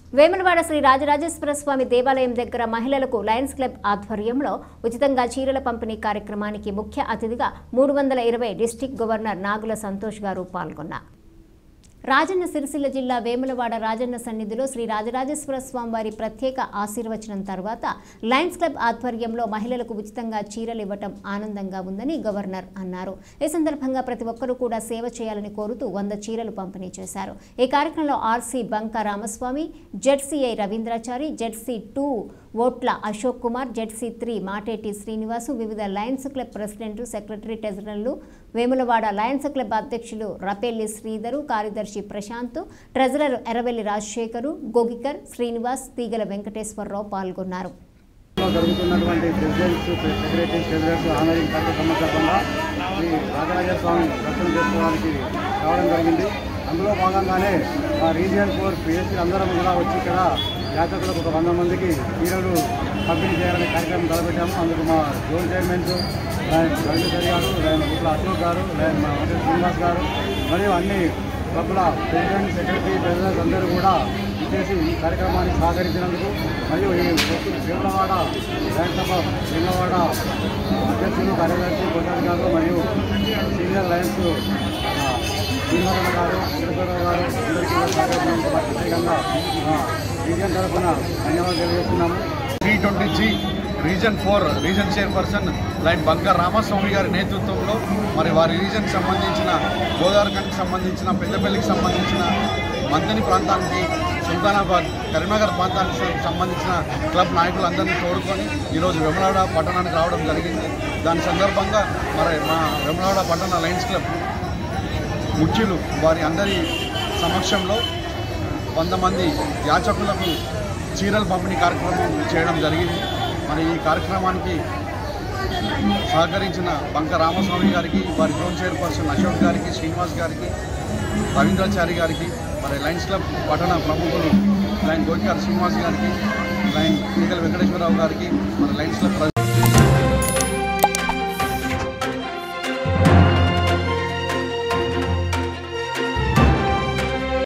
వేములవాడ శ్రీ రాజరాజేశ్వర స్వామి దేవాలయం దగ్గర మహిళలకు లయన్స్ క్లబ్ ఆధ్వర్యంలో ఉచితంగా చీరల పంపిణీ కార్యక్రమానికి ముఖ్య అతిథిగా మూడు వందల ఇరవై డిస్టిక్ గవర్నర్ నాగుల సంతోష్ గారు పాల్గొన్నారు రాజన్న సిరిసిల్ల జిల్లా వేములవాడ రాజన్న సన్నిధిలో శ్రీ రాజరాజేశ్వర స్వామి వారి ప్రత్యేక ఆశీర్వచనం తర్వాత లయన్స్ క్లబ్ ఆధ్వర్యంలో మహిళలకు ఉచితంగా చీరలు ఇవ్వటం ఆనందంగా ఉందని గవర్నర్ అన్నారు ఈ సందర్భంగా ప్రతి ఒక్కరూ కూడా సేవ చేయాలని కోరుతూ వంద చీరలు పంపిణీ చేశారు ఈ కార్యక్రమంలో RC Banka Ramaswamy ZCI Ravindrachari ZC two Otla Ashok Kumar ZC three Mateti Srinivasu వివిధ లయన్స్ క్లబ్ ప్రెసిడెంట్ సెక్రటరీ ట్రెజరర్లు వేములవాడ లయన్స్ క్లబ్ అధ్యక్షులు రపేల్లి శ్రీధరు కార్యదర్శి ప్రశాంత్ ట్రెజరర్ ఎర్రవెల్లి రాజశేఖరు గోగికర్ శ్రీనివాస్ తీగల వెంకటేశ్వరరావు పాల్గొన్నారు లో జరుగుతున్నటువంటి ప్రెసిడెంట్స్ సెక్రటరీ ట్రెజరర్స్ ఆనరింగ్ కార్యక్రమం సందర్భంగా శ్రీ రాజరాజ స్వామి దర్శనం చేసుకోవడానికి రావడం జరిగింది అందులో భాగంగానే మా రీజియన్ ఫోర్ పిఎస్సీ అందరం కూడా వచ్చి ఇక్కడ యాత్రికులకు ఒక వంద మందికి చీరలు పంపిణీ చేయాలనే కార్యక్రమం తలపెట్టాము అందుకు మా జోన్ చైర్మన్స్ రవిచంద్ర గారు లయన్ గుట్ల అశోక్ గారు లయన్ మా వంట శ్రీనివాస్ గారు మరియు అన్ని క్లబ్ల ప్రెసిడెంట్ సెక్రటరీ ట్రెజరర్స్ అందరూ కూడా ఇచ్చేసి ఈ కార్యక్రమానికి సహకరించినందుకు మరియు ఈ వేములవాడ శాసనసభ వేములవాడ అధ్యక్షులు కార్యదర్శి కొట్టాధికారులు మరియు సీనియర్ లయన్స్ శ్రీనివాస గారు వెంకటేశ్వరరావు గారు అందరికీ కూడా సహకరించినందుకు మాకు ప్రత్యేకంగా ఆ, రీజియన్ తరఫున ధన్యవాదాలు తెలియజేస్తున్నాము three twenty G region four region chairperson Lion Banka Ramaswamy గారి నేతృత్వంలో మరి వారి రీజన్కి సంబంధించిన గోదావరిఖండ్కి సంబంధించిన పెద్దపల్లికి సంబంధించిన మంతని ప్రాంతానికి సుల్తానాబాద్ కరీంనగర్ ప్రాంతానికి సంబంధించిన క్లబ్ నాయకులందరినీ తోడుకొని ఈరోజు వెమలాడ పట్టణానికి రావడం జరిగింది దాని సందర్భంగా మరి మా వెమలాడ పట్టణ లయన్స్ క్లబ్ ముఖ్యులు వారి అందరి సమక్షంలో వంద మంది యాచకులకు చీరల పంపిణీ కార్యక్రమం చేయడం జరిగింది మరి ఈ కార్యక్రమానికి సహకరించిన బంక రామస్వామి గారికి వారి జోన్ చైర్పర్సన్ అశోక్ గారికి శ్రీనివాస్ గారికి రవీంద్రాచారి గారికి మరి లయన్స్ క్లబ్ పట్టణ ప్రముఖులు లైన్ గోయికర్ శ్రీనివాస్ గారికి లైన్ ఈగల వెంకటేశ్వరరావు గారికి మరి లయన్స్ క్లబ్ ప్రెసిడెంట్